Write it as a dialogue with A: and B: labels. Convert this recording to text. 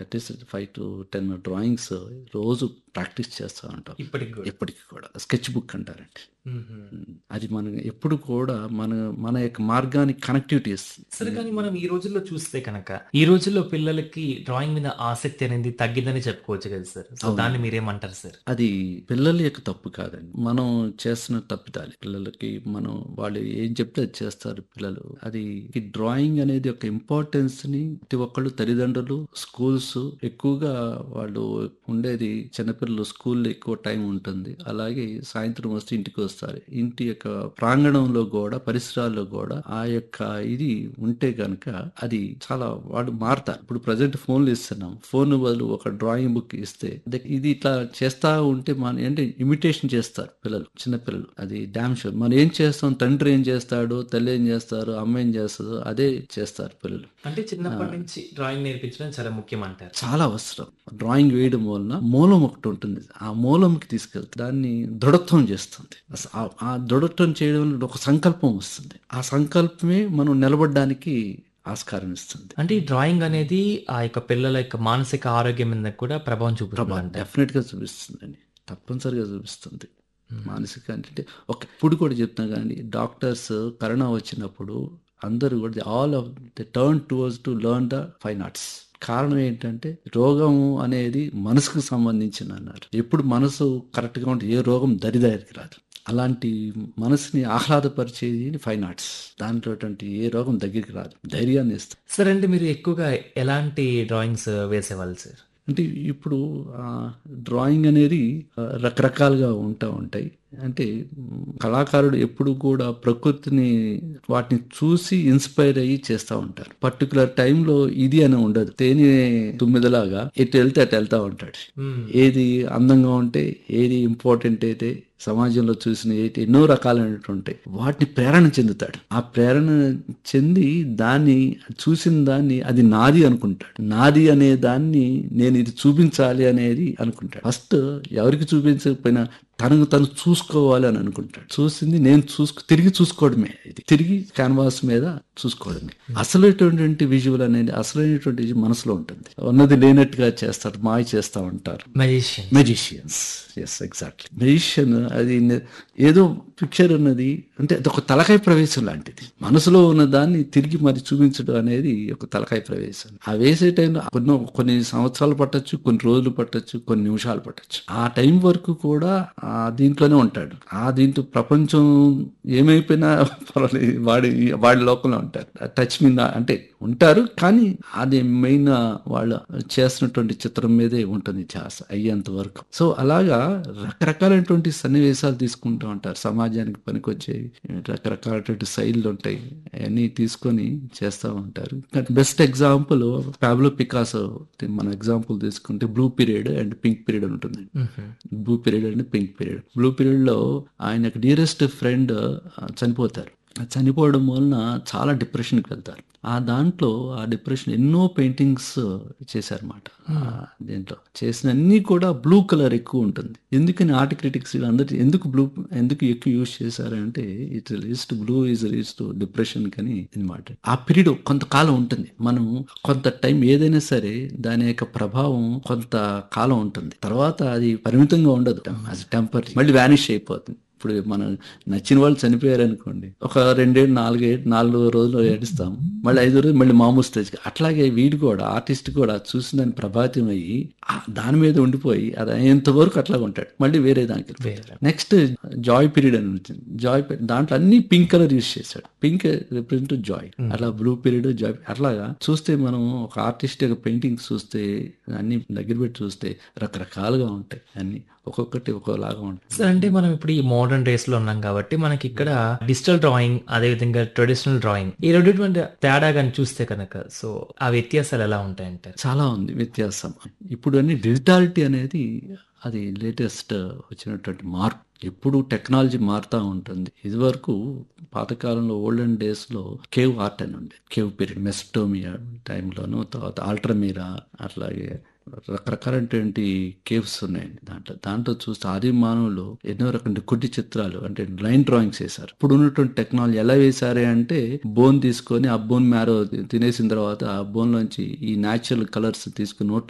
A: At least five to ten drawings రోజు practice చేస్తూ ఉంటాం
B: ఇప్పటికి కూడా
A: ఎప్పటికీ కూడా స్కెచ్ బుక్ అంటారండి
B: మ్మ్.
A: అది మనం ఎప్పుడు కూడా మన మన యొక్క మార్గానికి కనెక్టివిటీ ఇస్తుంది
B: సరే కానీ మనం ఈ రోజుల్లో చూస్తే కనుక ఈ రోజుల్లో పిల్లలకి డ్రాయింగ్ మీద ఆసక్తి అనేది తగ్గిందని చెప్పుకోవచ్చు కదా సార్ సో దాన్ని మీరేమంటారు సార్
A: అది పిల్లల యొక్క తప్పు కాదండి మనం చేస్తున్న తప్పిదాలి పిల్లలకి మనం వాళ్ళు ఏం చెప్తే అది చేస్తారు పిల్లలు అది ఈ డ్రాయింగ్ అనేది ఒక ఇంపార్టెన్స్ ని ప్రతి ఒక్కళ్ళు తల్లిదండ్రులు స్కూల్స్ ఎక్కువగా వాళ్ళు ఉండేది చిన్నపిల్లలు స్కూల్లో ఎక్కువ టైం ఉంటుంది అలాగే సాయంత్రం వస్తే ఇంటికి వస్తారు ఇంటి యొక్క ప్రాంగణంలో కూడా పరిసరాల్లో కూడా ఆ యొక్క ఇది ఉంటే గనక అది చాలా వాడు మారుతారు ఇప్పుడు ప్రజెంట్ ఫోన్లు ఇస్తున్నాం ఫోన్ బదులు ఒక డ్రాయింగ్ బుక్ ఇస్తే ద- ఇది ఇట్లా చేస్తా ఉంటే మన అంటే ఇమిటేషన్ చేస్తారు పిల్లలు చిన్న పిల్లలు అది డామ్ షూర్ మనం ఏం చేస్తాం తండ్రి ఏం చేస్తాడు తల్లి ఏం చేస్తారు అమ్మ ఏం చేస్తుందో అదే చేస్తారు పిల్లలు
B: అంటే చిన్నప్పటి నుంచి డ్రాయింగ్ నేర్పించడం చాలా ముఖ్యం అంటారు
A: చాలా అవసరం డ్రాయింగ్ వేయడం వలన మూలం ఒకటి ఉంటుంది ఆ మూలంకి తీసుకెళ్తే దాన్ని దృఢత్వం చేస్తుంది అస- ఆ- ఆ దృఢత్వం చేయడం వల్ల ఒక సంకల్పం వస్తుంది ఆ సంకల్పమే మనం నిలబడడానికి ఆస్కారం ఇస్తుంది
B: అంటే ఈ డ్రాయింగ్ అనేది ఆ యొక్క పిల్లల యొక్క మానసిక ఆరోగ్యం మీద కూడా ప్రభావం చూపుతుంది అంటారు
A: డెఫినెట్ గా చూపిస్తుందండి తప్పనిసరిగా చూపిస్తుంది మానసిక అంటే ఒక ఇప్పుడు కూడా చెప్తున్నా కానీ డాక్టర్స్ కరోనా వచ్చినప్పుడు అందరూ కూడా all of the turn towards to learn the fine arts కారణం ఏంటంటే రోగం అనేది మనసుకు సంబంధించిన అన్నారు ఎప్పుడు మనసు కరెక్ట్గా ఉంటే ఏ రోగం దరిదారికి రాదు అలాంటి మనసుని ఆహ్లాదపరిచేది ఫైన్ ఆర్ట్స్ దాంట్లో ఏ రోగం దగ్గరికి రాదు ధైర్యాన్ని ఇస్తుంది
B: సార్ అంటే మీరు ఎక్కువగా ఎలాంటి డ్రాయింగ్స్ వేసేవాళ్ళు సార్
A: అంటే ఇప్పుడు ఆ, డ్రాయింగ్ అనేది ఆ, రకరకాలుగా ఉంటా ఉంటాయి అంటే మ్, కళాకారుడు ఎప్పుడు కూడా ప్రకృతిని వాటిని చూసి ఇన్స్పైర్ అయ్యి చేస్తూ ఉంటారు పర్టికులర్ టైంలో ఇది అని ఉండదు తేనె తుమ్మిదలాగా ఎటు వెళ్తే అటు వెళ్తా ఉంటాడు
B: మ్మ్.
A: ఏది అందంగా ఉంటే ఏది ఇంపార్టెంట్ అయితే సమాజంలో చూసిన ఏంటి ఎన్నో రకాలైనటువంటి ఉంటాయి వాటిని ప్రేరణ చెందుతాడు ఆ ప్రేరణ చెంది దాన్ని చూసిన దాన్ని అది నాది అనుకుంటాడు నాది అనే దాన్ని నేను ఇది చూపించాలి అనేది అనుకుంటాడు ఫస్ట్ ఎవరికి చూపించకపోయినా తనకు తను చూసుకోవాలి అని అనుకుంటాడు చూసింది నేను చూసుకో తిరిగి చూసుకోవడమే ఇది తిరిగి క్యాన్వాస్ మీద చూసుకోవడమే అసలైనటువంటి విజువల్ అనేది అసలైనటువంటి విజువల్ మనసులో ఉంటుంది ఉన్నది లేనట్టుగా చేస్తారు మాయ చేస్తా ఉంటారు
B: magician
A: magicians yes exactly magician అది నే- ఏదో పిక్చర్ ఉన్నది అంటే అది ఒక తలకాయ ప్రవేశం లాంటిది మనసులో ఉన్న దాన్ని తిరిగి మరి చూపించడం అనేది ఒక తలకాయ ప్రవేశం ఆ వేసే టైంలో కొన్ని కొన్ని సంవత్సరాలు పట్టొచ్చు కొన్ని రోజులు పట్టొచ్చు కొన్ని నిమిషాలు పట్టొచ్చు ఆ టైం వరకు కూడా ఆ దీంట్లోనే ఉంటాడు ఆ దీంట్లో ప్రపంచం ఏమైపోయినా పర్వాలేదు వాడి వాడి లోకంలో ఉంటారు టచ్ మీద అంటే ఉంటారు కానీ అది మెయిన్ వాళ్ళు చేస్తున్నటువంటి చిత్రం మీదే ఉంటుంది ధ్యాస అయ్యేంత వరకు సో అలాగా రకరకాలైనటువంటి సన్నివేశాలు తీసుకుంటూ ఉంటారు సమాజానికి పనికొచ్చేవి రకరకాలైనటువంటి శైలులు ఉంటాయి అవన్నీ తీసుకొని చేస్తూ ఉంటారు బెస్ట్ ఎగ్జాంపుల్ పాబ్లో పికాసో మన ఎగ్జాంపుల్ తీసుకుంటే blue period and pink period అని ఉంటుంది blue period and pink period blue period లో ఆయన డియరెస్ట్ ఫ్రెండ్ చనిపోతారు ఆ చనిపోవడం వలన చాలా డిప్రెషన్కి వెళ్తారు ఆ దాంట్లో ఆ డిప్రెషన్ ఎన్నో పెయింటింగ్స్ చేశారన్నమాట ఆ దీంట్లో చేసిన అన్ని కూడా బ్లూ కలర్ ఎక్కువ ఉంటుంది ఎందుకని ఆర్ట్ క్రిటిక్స్ అందరు ఎందుకు బ్లూ ఎందుకు ఎక్కువ యూజ్ చేశారంటే it least blue is least depression కని అనమాట ఆ పీరియడ్ కొంతకాలం ఉంటుంది మనం కొంత టైం ఏదైనా సరే దాని యొక్క ప్రభావం కొంత కాలం ఉంటుంది తర్వాత అది పరిమితంగా ఉండదు అది టెంపరీ మళ్ళీ వ్యానిష్ అయిపోతుంది ఇప్పుడు మనం నచ్చిన వాళ్ళు చనిపోయారు అనుకోండి ఒక రెండేళ్ళు నాలుగేళ్ళు నాలుగు రోజులు ఏడుస్తాం మళ్ళీ ఐదు రోజులు మళ్ళీ మామూలు స్టేజ్కి అట్లాగే వీడు కూడా ఆర్టిస్ట్ కూడా చూసిన దాని ప్రభావితం అయ్యి ఆ దాని మీద ఉండిపోయి అది అయ్యేంత వరకు అట్లాగే ఉంటాడు మళ్ళీ వేరే దానికి వెళ్ళిపోతాడు నెక్స్ట్ జాయ్ పీరియడ్ అని ఉంటుంది జాయ్ దాంట్లో అన్ని పింక్ కలర్ యూజ్ చేశాడు పింక్ రిప్రజెంట్ జాయ్ అట్లా బ్లూ పీరియడ్ జాయ్ అట్లాగా చూస్తే మనం ఒక ఆర్టిస్ట్ యొక్క పెయింటింగ్ చూస్తే అన్ని దగ్గర పెట్టి చూస్తే రకరకాలుగా ఉంటాయి అన్ని ఒక్కొక్కటి ఒక్కోలాగా ఉంటాయి
B: సార్ అంటే మనం ఇప్పుడు ఈ మోడర్న్ డేస్ లో ఉన్నాం కాబట్టి మనకి ఇక్కడ డిజిటల్ డ్రాయింగ్ అదే విధంగా ట్రెడిషనల్ డ్రాయింగ్ ఈ రెండింటి తేడా కానీ చూస్తే కనుక సో ఆ వ్యత్యాసాలు ఎలా ఉంటాయంటారు
A: చాలా ఉంది వ్యత్యాసం ఇప్పుడు అన్ని డిజిటాలిటీ అనేది అది లేటెస్ట్ వచ్చినటువంటి మార్పు ఎప్పుడు టెక్నాలజీ మారుతూ ఉంటుంది ఇదివరకు పాతకాలంలో ఓల్డెన్ డేస్లో కేవ్ ఆర్ట్ అని ఉండే కేవ్ పీరియడ్ మెస్టోమియా టైంలోను తర్వాత ఆల్ట్రమీరా అట్లాగే రకరకాలైనటువంటి కేవ్స్ ఉన్నాయండి దాంట్లో దాంట్లో చూస్తే ఆది మానవులు ఎన్నో రకమైన కుట్టి చిత్రాలు అంటే లైన్ డ్రాయింగ్స్ వేశారు ఇప్పుడు ఉన్నటువంటి టెక్నాలజీ ఎలా వేశారే అంటే బోన్ తీసుకొని ఆ బోన్ మ్యారో తినేసిన తర్వాత ఆ బోన్ లోంచి ఈ న్యాచురల్ కలర్స్ తీసుకుని నోట్